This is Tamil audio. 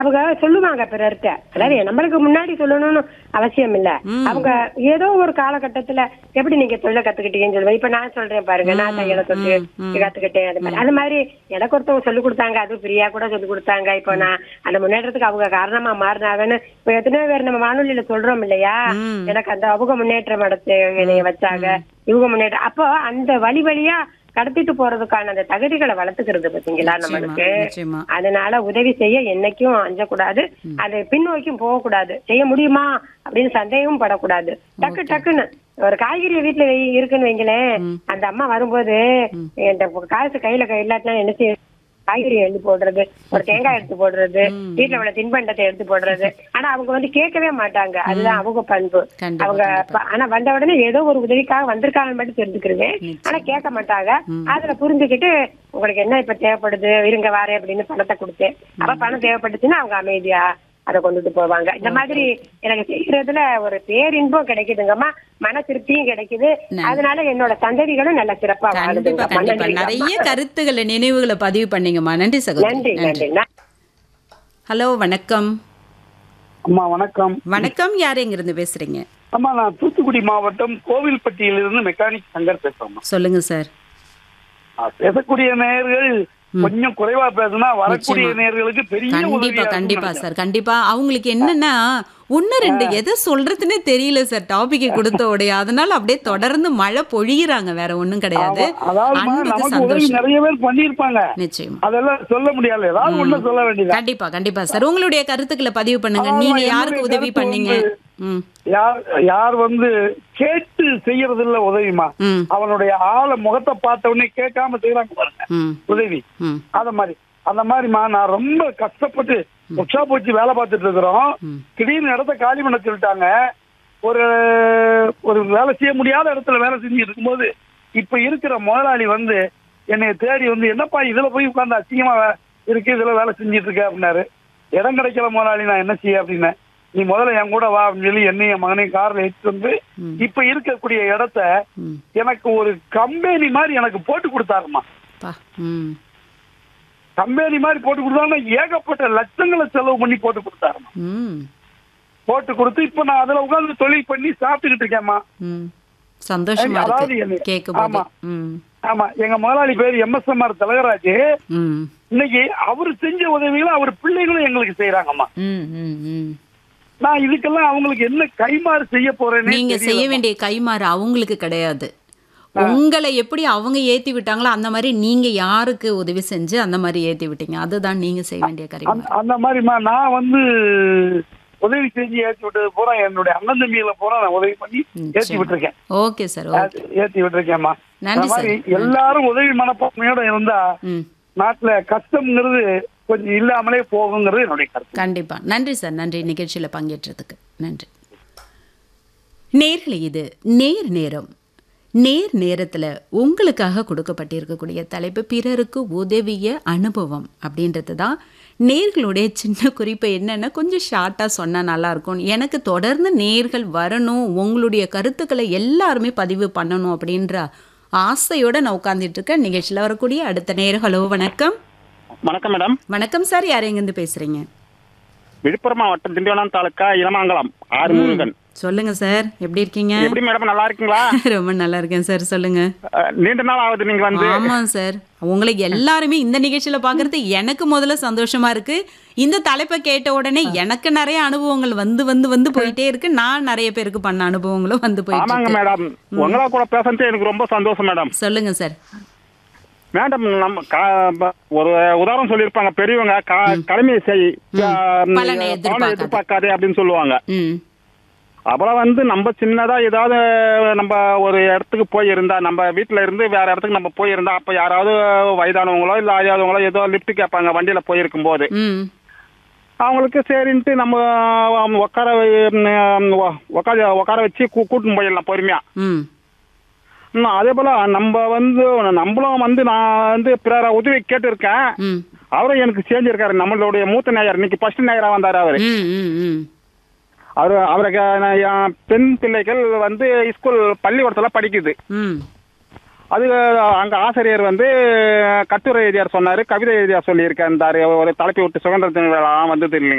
அவங்க சொல்லுவாங்க பிறர்கிட்ட அதாவது நம்மளுக்கு முன்னாடி சொல்லணும்னு அவசியம் இல்ல அவங்க ஏதோ ஒரு காலகட்டத்துல எப்படி நீங்க தொழிலை கத்துக்கிட்டீங்கன்னு சொல்லுவேன் இப்ப நான் சொல்றேன் பாருங்க நான் தையலை தொட்டு கத்துக்கிட்டேன் அது மாதிரி அது மாதிரி எனக்கு ஒருத்தவங்க சொல்லி கொடுத்தாங்க அது ஃப்ரீயா கூட சொல்லி கொடுத்தாங்க இப்போ நான் அந்த முன்னேற்றத்துக்கு அவங்க காரணமா மாறினாங்கன்னு இப்ப எத்தனையோ பேர் நம்ம வானொலியில சொல்றோம் இல்லையா எனக்கு அந்த அவங்க முன்னேற்றம் அடைச்சு என்னைய வச்சாங்க இவங்க முன்னேற்றம் அப்போ அந்த வழி வழியா கடத்திட்டு போறதுக்கான அந்த தகுதிகளை வளர்த்துக்கிறது பாத்தீங்களா நம்மளுக்கு நிச்சயமா அதனால உதவி செய்ய என்னைக்கும் அஞ்சக்கூடாது அது பின்னோக்கியும் போகக்கூடாது செய்ய முடியுமா அப்படின்னு சந்தேகமும் படக்கூடாது டக்கு டக்குன்னு ஒரு காய்கறி வீட்டுல வை- இருக்குன்னு வைங்களேன் அந்த அம்மா வரும்போது என்கிட்ட காசு கையில கை இல்லாட்டினா என்ன செய்ய காய்கறி எடுத்து போடுறது ஒரு தேங்காய் எடுத்து போடுறது வீட்டுல உள்ள தின்பண்டத்தை எடுத்து போடுறது ஆனா அவங்க வந்து கேட்கவே மாட்டாங்க அதுதான் அவங்க பண்பு கண்டிப்பா, அவங்க ப- ஆனா வந்த உடனே ஏதோ ஒரு உதவிக்காக வந்திருக்காங்கன்னு மட்டும் தெரிஞ்சுக்கிருவேன் ஆனா கேட்க மாட்டாங்க அதுல புரிஞ்சுக்கிட்டு உங்களுக்கு என்ன இப்ப தேவைப்படுது இருங்க வாரேன் அப்படின்னு பணத்தை கொடுத்தேன் அப்ப பணம் தேவைப்பட்டுச்சுன்னா அவங்க அமைதியா அதை கொண்டுட்டு போவாங்க இந்த மாதிரி எனக்கு செய்யறதுல ஒரு பேரின்பம் கிடைக்குதுங்கம்மா மன திருப்தியும் கிடைக்குது அதனால என்னோட சந்ததிகளும் நல்ல சிறப்பா கண்டிப்பா வாழுதுங்கம்மா கண்டிப்பா நன்றிங்கம்மா. நிறைய கருத்துக்களை நினைவுகளை பதிவு பண்ணீங்கம்மா நன்றி நன்றி சகோதரி நன்றி நான் ஹலோ வணக்கம் அம்மா வணக்கம் வணக்கம் யார் எங்க இருந்து பேசுறீங்க அம்மா நான் தூத்துக்குடி மாவட்டம் கோவில்பட்டியிலிருந்து மெக்கானிக் சங்கர் பேசுறேன் சொல்லுங்க சார் பேசக்கூடிய நேயர்கள் கொஞ்சம் குறைவா பேசுனா வரக்கூடிய நிச்சயமா. நேயர்களுக்கு பெரிய கண்டிப்பா உதவியா கண்டிப்பா இருக்கும் சார் கண்டிப்பா அவங்களுக்கு என்னன்னா ஒன்னு ரெண்டு எதை சொல்றதுன்னே தெரியல சார் டாபிக் கொடுத்த உடைய அதனால அப்படியே தொடர்ந்து மழை பொழியிறாங்க வேற ஒண்ணும் கிடையாது அதாவதுமா அன்புக்கு நமக்கு உதவி சந்தோஷம் நிறைய பேர் பண்ணியிருப்பாங்க நிச்சயமா அதெல்லாம் சொல்ல முடியாது ஏதாவது ஒண்ணு சொல்ல வேண்டியது கண்டிப்பா கண்டிப்பா சார் உங்களுடைய கருத்துக்களை பதிவு பண்ணுங்க ஆமா, நீங்க என்னுடைய யாருக்கு உதவி கருத்து பண்ணீங்க வந்து- ம் யார் யார் வந்து கேட்டு செய்யறது இல்ல உதவிமா ம் அவனுடைய ஆளை முகத்தை பார்த்த உடனே கேட்காம செய்யறாங்க பாருங்க ம் உதவி ம் அத மாதிரி அந்த மாதிரிமா நான் ரொம்ப கஷ்டப்பட்டு உற்சா போச்சு வேலை பார்த்துட்டு இருக்கிறோம் திடீர்னு இடத்த காலி பண்ண சொல்லிட்டாங்க ஒரு ஒரு வேலை செய்ய முடியாத இடத்துல வேலை செஞ்சுட்டு இருக்கும்போது இப்ப இருக்கிற முதலாளி வந்து என்னை தேடி வந்து என்னப்பா இதுல போய் உட்கார்ந்து அசிங்கமா வே- இருக்கு இதுல வேலை செஞ்சுட்டு இருக்க அப்படின்னாரு இடம் கிடைக்கல முதலாளி நான் என்ன செய்ய அப்படின்னேன் நீ முதல்ல என் கூட வா அப்படின்னு சொல்லி என்னையும் என் மகனையும் கார்ல எடுத்துட்டு வந்து இப்ப இருக்கக்கூடிய இடத்த ம் எனக்கு ஒரு கம்பெனி மாதிரி எனக்கு போட்டு கொடுத்தாருமா பா ம் கம்பெனி மாதிரி போட்டு கொடுத்தாங்கன்னா ஏகப்பட்ட லட்சங்களை செலவு பண்ணி போட்டு கொடுத்தாருமா ம் போட்டு கொடுத்து இப்ப நான் அதுல உட்கார்ந்து தொழில் பண்ணி சாப்பிட்டுக்கிட்டு இருக்கேன்மா ம் சந்தோஷமா அதாவது இருக்கு என்ன- கேட்கும் போது ஆமா. ம் ஆமா எங்க முதலாளி பேர் எம்எஸ்எம்ஆர் திலகராஜ் ம் இன்னைக்கு அவர் செஞ்ச உதவிகளை அவர் பிள்ளைகளும் எங்களுக்கு செய்யறாங்கம்மா ம் ம் ம் நான் இதுக்கெல்லாம் அவங்களுக்கு என்ன கைமாறு செய்ய போறேன்னு நீங்க செய்ய வேண்டிய கைமாறு அவங்களுக்கு கிடையாது உங்களை எப்படி அவங்க ஏத்தி விட்டாங்களோ அந்த மாதிரி நீங்க யாருக்கு உதவி செஞ்சு அந்த மாதிரி ஏத்தி விட்டீங்க அதுதான் நீங்க செய்ய வேண்டிய காரியம் அந்த மாதிரிமா நான் வந்து உதவி செஞ்சு ஏற்றி விட்டது பூரா என்னுடைய அண்ணன் தம்பிகளை பூரா நான் உதவி பண்ணி ஏற்றி விட்டுருக்கேன் ஓகே சார் ஓகே ஏற்றி விட்டுருக்கேன்மா நன்றி அந்த மாதிரி சார். எல்லாரும் உதவி மனப்பான்மையோட இருந்தா ம் நாட்டுல கஷ்டம்ங்கிறது கொஞ்சம் இல்லாமலே போகுங்கிறது என்னுடைய கருத்து கண்டிப்பா நன்றி சார் நன்றி நிகழ்ச்சியில பங்கேற்றதுக்கு நன்றி நேர்களே இது நேர் நேரம் நேர் நேரத்தில் உங்களுக்காக கொடுக்கப்பட்டிருக்கக்கூடிய தலைப்பு பிறருக்கு உதவிய அனுபவம் அப்படின்றது தான் நேர்களுடைய சின்ன குறிப்பு என்னென்னா கொஞ்சம் ஷார்ட்டாக சொன்னால் நல்லாயிருக்கும் எனக்கு தொடர்ந்து நேர்கள் வரணும் உங்களுடைய கருத்துக்களை எல்லாருமே பதிவு பண்ணணும் அப்படின்ற ஆசையோடு நான் உட்காந்துட்டு இருக்கேன் நிகழ்ச்சியில் வரக்கூடிய அடுத்த நேர் ஹலோ வணக்கம் வணக்கம் மேடம் வணக்கம் சார் யார் எங்கேருந்து பேசுகிறீங்க விழுப்புரம் மாவட்டம் திண்டிவனம் தாலுக்கா இளமாங்கலம் ஆறு முருகன் சொல்லுங்க சார் எப்படி இருக்கீங்க எப்படி மேடம் நல்லா இருக்கீங்களா ரொம்ப நல்லா இருக்கேன் சார் சொல்லுங்க அஹ், நீண்ட நாள் ஆகுது நீங்க வந்து ஆமா சார் உங்களை எல்லாருமே இந்த நிகழ்ச்சியில பாக்குறது எனக்கு முதல்ல சந்தோஷமா இருக்கு இந்த தலைப்பை கேட்ட உடனே எனக்கு நிறைய அனுபவங்கள் வந்து வந்து வந்து போயிட்டே இருக்கு நான் நிறைய பேருக்கு பண்ண அனுபவங்களும் வந்து போயிட்டு ஆமாங்க இருக்கு மேடம் உங்களா கூட பேசுறது எனக்கு ரொம்ப சந்தோஷம் மேடம் சொல்லுங்க சார் மேடம் நம்ம கா- ப- ஒரு உதாரணம் சொல்லியிருப்பாங்க பெரியவங்க கா- கடமையை செய் அஹ், பலனை பலனை எதிர்பார்க்காதே. எதிர்பார்க்காதே அப்படின்னு சொல்லுவாங்க ம் அப்புறம் வந்து நம்ம சின்னதா ஏதாவது நம்ம ஒரு இடத்துக்கு போயிருந்தா நம்ம வீட்டுல இருந்து வேற இடத்துக்கு நம்ம போயிருந்தா அப்ப யாராவது வயதானவங்களோ இல்ல அறியாதவங்களோ ஏதோ லிஃப்ட் கேட்பாங்க வண்டியில போயிருக்கும் போது ம் அவங்களுக்கு சரின்ட்டு நம்ம அவங்க உட்கார வை- ம், உ- உட்கார உட்கார வச்சு கூ- கூட்டின்னு போயிடலாம் பொறுமையா ம் இன்னும் அதே போல நம்ம வந்து நம்மளும் வந்து நான் வந்து பிறர உதவி கேட்டிருக்கேன் ம் அவரும் எனக்கு செஞ்சிருக்காரு நம்மளுடைய மூத்த நேயர் இன்னைக்கு ஃபர்ஸ்ட் நேயரா வந்தாரு அவரு ம் ம் ம் அவரு அவருக்கு நான் என் பெண் பிள்ளைகள் வந்து ஸ்கூல் பள்ளிக்கூடத்துல படிக்குது ம் அது அங்க ஆசிரியர் வந்து கட்டுரை எழுதியார் சொன்னாரு கவிதை எழுதியார் சொல்லியிருக்காரு ஒரு தலைப்பை விட்டு சுதந்திர தின விழா வந்தது இல்லைங்க